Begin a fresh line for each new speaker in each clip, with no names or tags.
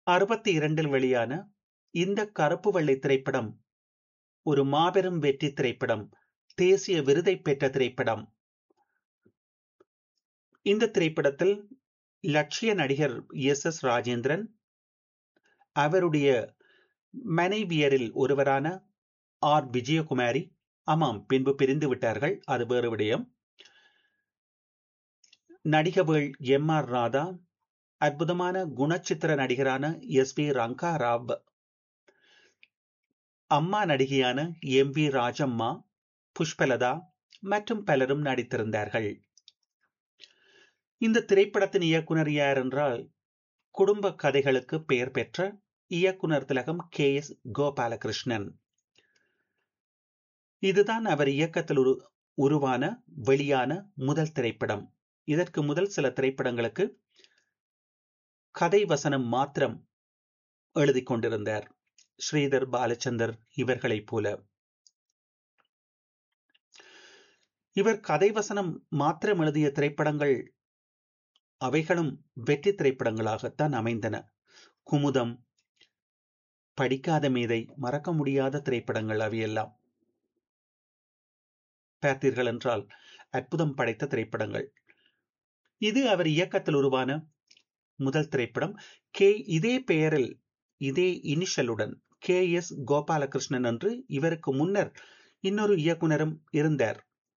அறுபத்தி இரண்டில் வெளியான இந்த கருப்பு வெள்ளை திரைப்படம் ஒரு மாபெரும் வெற்றி திரைப்படம் தேசிய விருதை பெற்ற திரைப்படம் இந்த திரைப்படத்தில் லட்சிய நடிகர் எஸ் எஸ் ராஜேந்திரன் அவருடைய மனைவியரில் ஒருவரான ஆர் விஜயகுமாரி ஆமாம் பின்பு பிரிந்து விட்டார்கள் அது வேறு விடயம் நடிகவேள் எம் ஆர் ராதா அற்புதமான குணச்சித்திர நடிகரான எஸ் வி ரங்கா ராவ் அம்மா நடிகையான எம் வி ராஜம்மா புஷ்பலதா மற்றும் பலரும் நடித்திருந்தார்கள் இந்த திரைப்படத்தின் இயக்குனர் யார் என்றால் குடும்ப கதைகளுக்கு பெயர் பெற்ற இயக்குனர் திலகம் கே எஸ் கோபாலகிருஷ்ணன் இதுதான் அவர் இயக்கத்தில் உரு உருவான வெளியான முதல் திரைப்படம் இதற்கு முதல் சில திரைப்படங்களுக்கு கதை வசனம் மாத்திரம் எழுதி கொண்டிருந்தார் ஸ்ரீதர் பாலச்சந்தர் இவர்களைப் போல இவர் கதை வசனம் மாத்திரம் எழுதிய திரைப்படங்கள் அவைகளும் வெற்றி திரைப்படங்களாகத்தான் அமைந்தன குமுதம் படிக்காத மீதை மறக்க முடியாத திரைப்படங்கள் அவையெல்லாம் பார்த்தீர்கள் என்றால் அற்புதம் படைத்த திரைப்படங்கள் இது அவர் இயக்கத்தில் உருவான முதல் திரைப்படம் கே இதே பெயரில் இதே இனிஷலுடன் கே எஸ் கோபாலகிருஷ்ணன் என்று இவருக்கு முன்னர் இன்னொரு இயக்குனரும் இருந்தார்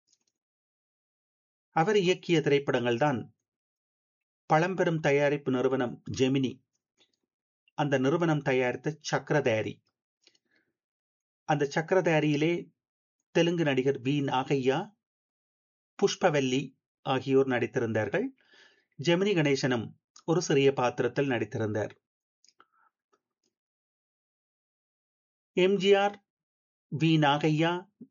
அவர் இயக்கிய திரைப்படங்கள் தான் பழம்பெரும் தயாரிப்பு நிறுவனம் ஜெமினி அந்த நிறுவனம் தயாரித்த சக்கரதாரி அந்த சக்கரதாரியிலே தெலுங்கு நடிகர் வி நாகையா புஷ்பவல்லி ஆகியோர் நடித்திருந்தார்கள் ஜெமினி கணேசனும் ஒரு சிறிய பாத்திரத்தில் நடித்திருந்தார் எம்ஜிஆர் வி நாகையா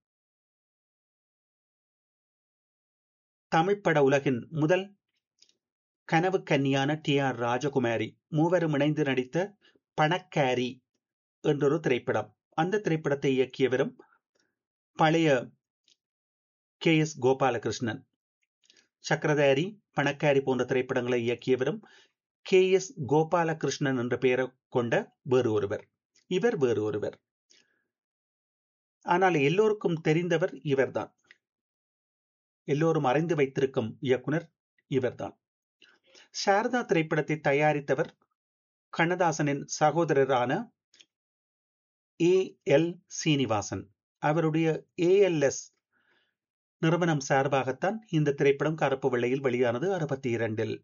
தமிழ் பட உலகின் முதல் கனவு கன்னியான டி ஆர் ராஜகுமாரி மூவரும் இணைந்து நடித்த பணக்காரி என்றொரு திரைப்படம் அந்த திரைப்படத்தை இயக்கியவரும் பழைய கே எஸ் கோபாலகிருஷ்ணன் சக்கரதாரி பணக்காரி போன்ற திரைப்படங்களை இயக்கியவரும் கே எஸ் கோபாலகிருஷ்ணன் என்ற பெயரை கொண்ட வேறு ஒருவர் இவர் வேறு ஒருவர் ஆனால் எல்லோருக்கும் தெரிந்தவர் இவர்தான் எல்லோரும் அறிந்து வைத்திருக்கும் இயக்குனர் இவர்தான் சாரதா திரைப்படத்தை தயாரித்தவர் கண்ணதாசனின் சகோதரரான ஏ எல் சீனிவாசன் அவருடைய ஏஎல்எஸ் நிறுவனம் சார்பாகத்தான் இந்த திரைப்படம் கருப்பு வெள்ளையில் வெளியானது அறுபத்தி இரண்டில்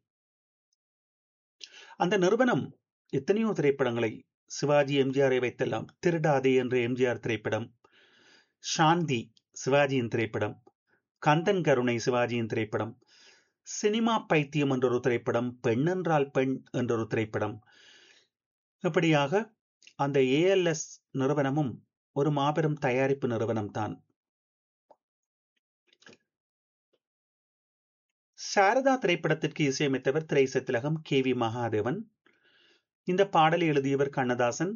அந்த நிறுவனம் எத்தனையோ திரைப்படங்களை சிவாஜி எம்ஜிஆரை வைத்தெல்லாம் திருடாதே என்ற எம்ஜிஆர் திரைப்படம் சாந்தி சிவாஜியின் திரைப்படம் கந்தன் கருணை சிவாஜியின் திரைப்படம் சினிமா பைத்தியம் என்றொரு திரைப்படம் பெண் என்றால் பெண் என்றொரு திரைப்படம் இப்படியாக அந்த ஏஎல்எஸ் நிறுவனமும் ஒரு மாபெரும் தயாரிப்பு நிறுவனம் தான் சாரதா திரைப்படத்திற்கு இசையமைத்தவர் திரைசத்திலகம் கே வி மகாதேவன் இந்த பாடலை எழுதியவர் கண்ணதாசன்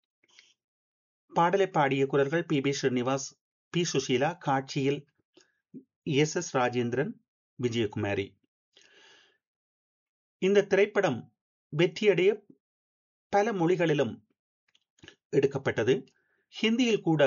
பாடலை பாடிய குரல்கள் P B Srinivas P Susheela காட்சியில் எஸ் எஸ் ராஜேந்திரன் விஜயகுமாரி இந்த திரைப்படம் வெற்றியடைய பல மொழிகளிலும் எடுக்கப்பட்டது ஹிந்தியில் கூட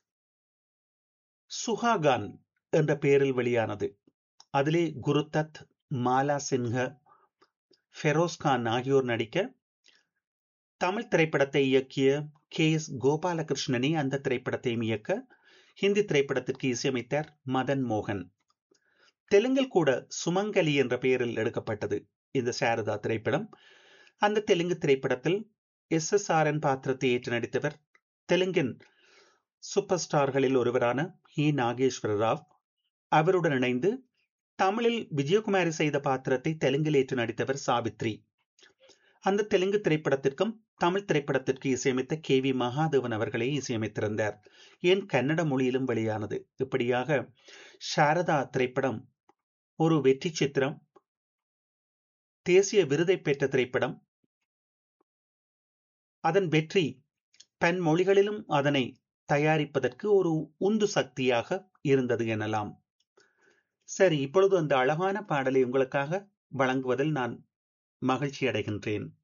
சுஹாகான் என்ற பெயரில் வெளியானது அதிலே குருதத் மாலா சின்ஹ ஃபெரோஸ்கான் ஆகியோர் நடிக்க தமிழ் திரைப்படத்தை இயக்கிய கே எஸ் கோபாலகிருஷ்ணனே அந்த திரைப்படத்தையும் இயக்க ஹிந்தி திரைப்படத்திற்கு இசையமைத்தார் மதன் மோகன் தெலுங்கில் கூட சுமங்கலி என்ற பெயரில் எடுக்கப்பட்டது இந்த சாரதா திரைப்படம் அந்த தெலுங்கு திரைப்படத்தில் எஸ் எஸ் ஆர் என் பாத்திரத்தை ஏற்று நடித்தவர் தெலுங்கின் சூப்பர் ஸ்டார்களில் ஒருவரான ஹி நாகேஸ்வர ராவ் அவருடன் இணைந்து தமிழில் விஜயகுமாரி செய்த பாத்திரத்தை தெலுங்கில் ஏற்று நடித்தவர் சாவித்ரி அந்த தெலுங்கு திரைப்படத்திற்கும் தமிழ் திரைப்படத்திற்கு இசையமைத்த கே வி மகாதேவன் அவர்களே இசையமைத்திருந்தார் ஏன் கன்னட மொழியிலும் வெளியானது இப்படியாக சாரதா திரைப்படம் ஒரு வெற்றி சித்திரம் தேசிய விருதை பெற்ற திரைப்படம் அதன் வெற்றி பன் மொழிகளிலும் அதனை தயாரிப்பதற்கு ஒரு உந்து சக்தியாக இருந்தது எனலாம் சரி இப்பொழுது அந்த அழகான பாடலை உங்களுக்காக வழங்குவதில் நான் மகிழ்ச்சி அடைகின்றேன்